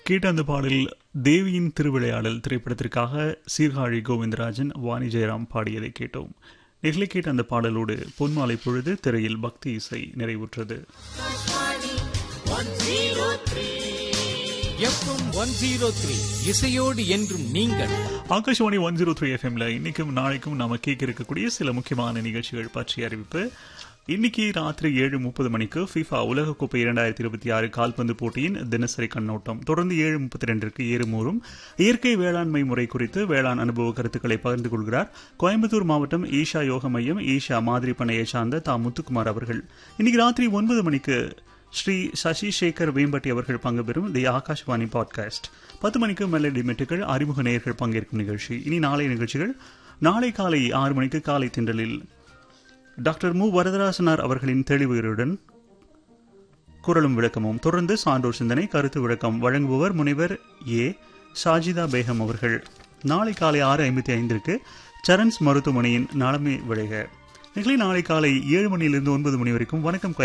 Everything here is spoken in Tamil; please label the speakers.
Speaker 1: கேட்ட அந்த பாடல் தேவியின் திருவிளையாடல் திரைப்படத்திற்காக சீர்காழி கோவிந்தராஜன் வாணி ஜெயராம் பாடியதை கேட்டோம் நெகிழி கேட்ட அந்த பாடலோடு பொன்மாலை பொழுது திரையில் பக்தி இசை நிறைவுற்றது
Speaker 2: எஃப்எம் ஒன் ஜீரோ த்ரீ இசையோடு என்றும் நீங்கள்
Speaker 1: ஆகாஷவாணி ஒன் ஜீரோ த்ரீ எஃப்எம்ல இன்னைக்கும் நாளைக்கும் நாம கேட்க இருக்கக்கூடிய சில முக்கியமான நிகழ்ச்சிகள் பற்றிய அறிவிப்பு இன்னைக்கு ராத்திரி ஏழு முப்பது மணிக்கு ஃபிஃபா உலகக்கோப்பை இரண்டாயிரத்தி இருபத்தி ஆறு கால்பந்து போட்டியின் தினசரி கண்ணோட்டம் தொடர்ந்து ஏழு முப்பத்தி ரெண்டிற்கு ஏறுமூறும் இயற்கை வேளாண்மை முறை குறித்து வேளாண் அனுபவ கருத்துக்களை பகிர்ந்து கொள்கிறார் கோயம்புத்தூர் மாவட்டம் ஈஷா யோக மையம் ஈஷா மாதிரி பண்ணையை சார்ந்த தா முத்துக்குமார் அவர்கள் இன்னைக்கு ராத்திரி ஒன்பது மணிக்கு ஸ்ரீ சசி சேகர் வேம்பட்டி அவர்கள் பங்கு பெறும் தி ஆகாஷ்வாணி பாட்காஸ்ட் பத்து மணிக்கு மெலடி மெட்டுகள் அறிமுக நேயர்கள் பங்கேற்கும் நிகழ்ச்சி இனி நாளை நிகழ்ச்சிகள் நாளை காலை ஆறு மணிக்கு காலை திண்டலில் டாக்டர் மு வரதராசனார் அவர்களின் தெளிவுகளுடன் குரலும் விளக்கமும் தொடர்ந்து சான்றோர் சிந்தனை கருத்து விளக்கம் வழங்குபவர் முனைவர் ஏ ஷாஜிதா பேகம் அவர்கள் நாளை காலை ஆறு ஐம்பத்தி ஐந்திற்கு சரண்ஸ் மருத்துவமனையின் நலமே விளைக நிகழ்ச்சி நாளை காலை ஏழு மணியிலிருந்து ஒன்பது மணி வரைக்கும் வணக்கம்